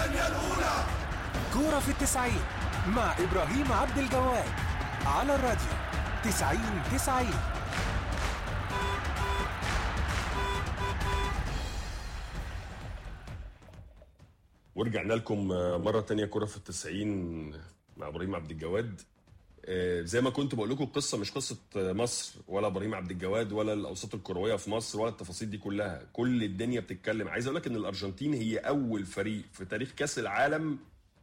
الثانية الأولى كورة في التسعين مع إبراهيم عبد الجواد على الراديو تسعين تسعين ورجعنا لكم مرة تانية كرة في التسعين مع إبراهيم عبد الجواد آه، زي ما كنت بقول لكم القصة مش قصة مصر ولا إبراهيم عبد الجواد ولا الأوساط الكروية في مصر ولا التفاصيل دي كلها كل الدنيا بتتكلم عايز أقول لك إن الأرجنتين هي أول فريق في تاريخ كأس العالم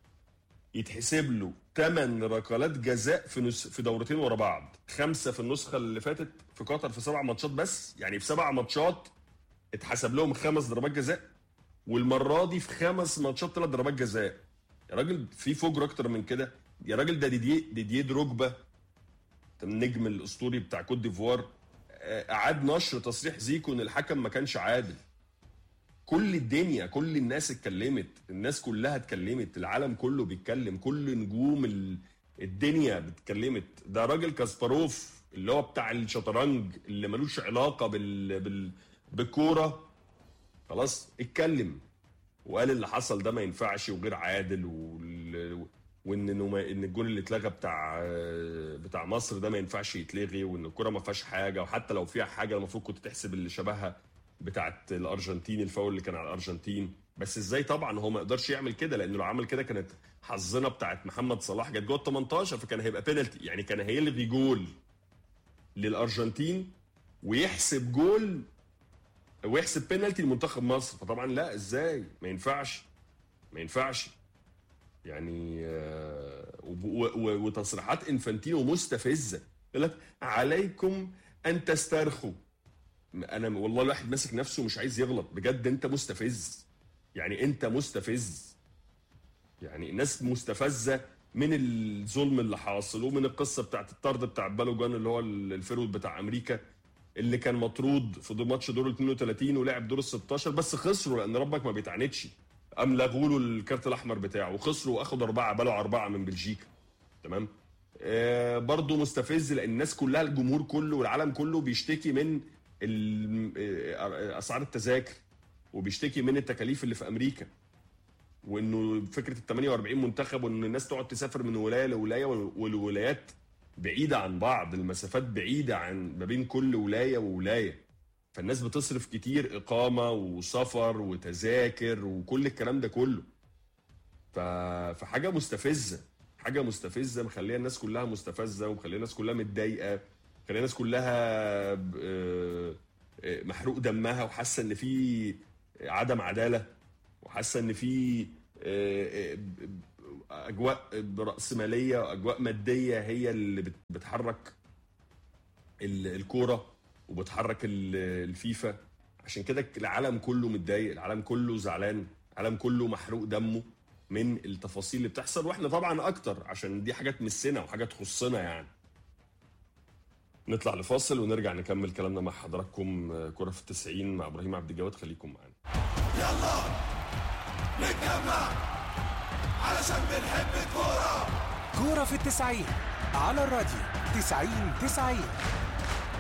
يتحسب له 8 ركلات جزاء في نس... في دورتين ورا بعض خمسة في النسخة اللي فاتت في قطر في سبع ماتشات بس يعني في سبع ماتشات اتحسب لهم خمس ضربات جزاء والمره دي في خمس ماتشات ثلاث ضربات جزاء يا راجل في فجر اكتر من كده يا راجل ده ديديه ديديه دروجبا النجم الاسطوري بتاع كوت ديفوار آه، اعاد نشر تصريح زيكو ان الحكم ما كانش عادل كل الدنيا كل الناس اتكلمت الناس كلها اتكلمت العالم كله بيتكلم كل نجوم ال- الدنيا بتكلمت ده راجل كاسباروف اللي هو بتاع الشطرنج اللي ملوش علاقه بال, بال... بالكوره خلاص اتكلم وقال اللي حصل ده ما ينفعش وغير عادل وال... وان انه ما... ان الجول اللي اتلغى بتاع بتاع مصر ده ما ينفعش يتلغي وان الكره ما فيهاش حاجه وحتى لو فيها حاجه المفروض كنت تحسب اللي شبهها بتاعت الارجنتين الفاول اللي كان على الارجنتين بس ازاي طبعا هو ما يقدرش يعمل كده لانه لو عمل كده كانت حظنا بتاعت محمد صلاح جت جوه ال 18 فكان هيبقى بينالتي يعني كان هيلغي جول للارجنتين ويحسب جول ويحسب بينالتي لمنتخب مصر فطبعا لا ازاي ما ينفعش ما ينفعش يعني آه، وب- و- و- وتصريحات انفانتينو مستفزه يقول لك عليكم ان تسترخوا انا والله الواحد ماسك نفسه مش عايز يغلط بجد انت مستفز يعني انت مستفز يعني الناس مستفزه من الظلم اللي حاصل ومن القصه بتاعت الطرد بتاع بالوجان اللي هو الفيرود بتاع امريكا اللي كان مطرود في دور ماتش دور ال 32 ولعب دور ال 16 بس خسروا لان ربك ما بيتعاندش قام لغوا له الكارت الاحمر بتاعه وخسروا واخدوا اربعه بلعوا اربعه من بلجيكا تمام آه برضه مستفز لان الناس كلها الجمهور كله والعالم كله بيشتكي من ال- آه، اسعار التذاكر وبيشتكي من التكاليف اللي في امريكا وانه فكره ال 48 منتخب وان الناس تقعد تسافر من ولايه لولايه وال- والولايات بعيده عن بعض المسافات بعيده عن ما بين كل ولايه وولايه فالناس بتصرف كتير اقامه وسفر وتذاكر وكل الكلام ده كله ف... فحاجه مستفزه حاجه مستفزه مخليه الناس كلها مستفزه ومخليه الناس كلها متضايقه مخليه الناس كلها ب- آه، آه، محروق دمها وحاسه ان في عدم عداله وحاسه ان في آه، آه، ب- اجواء راسماليه واجواء ماديه هي اللي بت- بتحرك ال- الكوره وبتحرك ال- الفيفا عشان كده العالم كله متضايق العالم كله زعلان العالم كله محروق دمه من التفاصيل اللي بتحصل واحنا طبعا اكتر عشان دي حاجات تمسنا وحاجات تخصنا يعني نطلع لفاصل ونرجع نكمل كلامنا مع حضراتكم آه، كرة في التسعين مع ابراهيم عبد الجواد خليكم معانا يلا نتجمع علشان بنحب الكورة كورة في التسعين على الراديو تسعين تسعين